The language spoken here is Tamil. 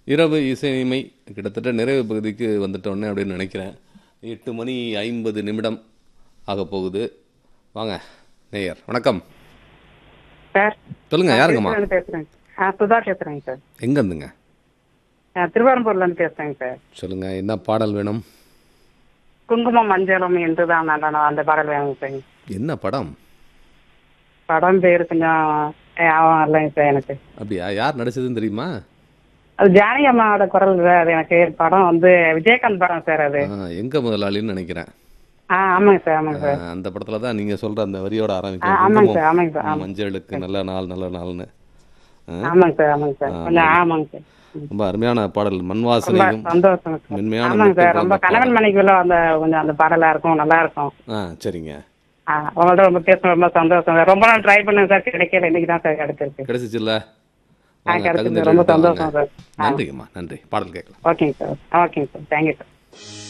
இரவு இசைமை கிட்டத்தட்ட நிறைவு பகுதிக்கு வந்துட்டோன்னே அப்படின்னு நினைக்கிறேன் எட்டு மணி ஐம்பது நிமிடம் ஆக போகுது வாங்க நேயர் வணக்கம் சார் சொல்லுங்க யாருங்கம்மா திருப்பூர்லேருந்து பேசுறேங்க ஆ சுதா பேசுறேங்க சார் எங்க இருந்துங்க ஆ, திருவாரூர்ல இருந்து பேசுறேங்க சார் சொல்லுங்க என்ன பாடல் வேணும் குங்குமம் மஞ்சளும் என்றுதான் நடனம் அந்த பாடல் வேணுங்க சார் என்ன படம் படம் பேர் கொஞ்சம் ஆகும் இல்லைங்க சார் எனக்கு அப்படியா யார் நடிச்சதுன்னு தெரியுமா அது ஜானகி அம்மாவோட குரல் சார் அது எனக்கு படம் வந்து விஜயகாந்த் படம் சார் அது ஆ, எங்க முதலாளின்னு நினைக்கிறேன் ஆ ஆமாங்க சார் ஆமாங்க ஆ, சார் அந்த படத்துல தான் நீங்க சொல்ற அந்த வரியோட ஆ, ஆரம்பிக்கும் ஆமாங்க குங்குமம், சார் ஆமாங்க சார் ஆமாங்க மஞ்சளுக்கு நல்ல நாள் நல்ல நாள்னு ஆ, ஆமாங்க சார் ஆமாங்க சார் கொஞ்சம் ஆமாங்க சார் ரொம்ப அருமையான பாடல் ரொம்ப மண்வாசனையும் சந்தோஷம் சார் மென்மையான ஆமாங்க முத்து சார் ரொம்ப போன்ற கணவன் மனைக்குள்ள அந்த கொஞ்சம் அந்த பாடலா இருக்கும் நல்லா இருக்கும் ஆ சரிங்க ஆ உங்கள்ட்ட ரொம்ப பேச ரொம்ப சந்தோஷம் சார் ரொம்ப நாள் ட்ரை பண்ணேன் சார் கிடைக்கல இன்னைக்கு தான் சார் கிடைச்சிருக்கு கிடைச்சிச்சுல்ல ஆ வாங்க, கிடைச்சிருக்கு தகுந்த ரொம்ப இடத்துக்கு சந்தோஷம் வாங்க. சார் ஆ நன்றிங்கம்மா நன்றி பாடல் கேட்கலாம் ஓகேங்க சார் ஓகேங்க சார் தேங்க்யூ சார்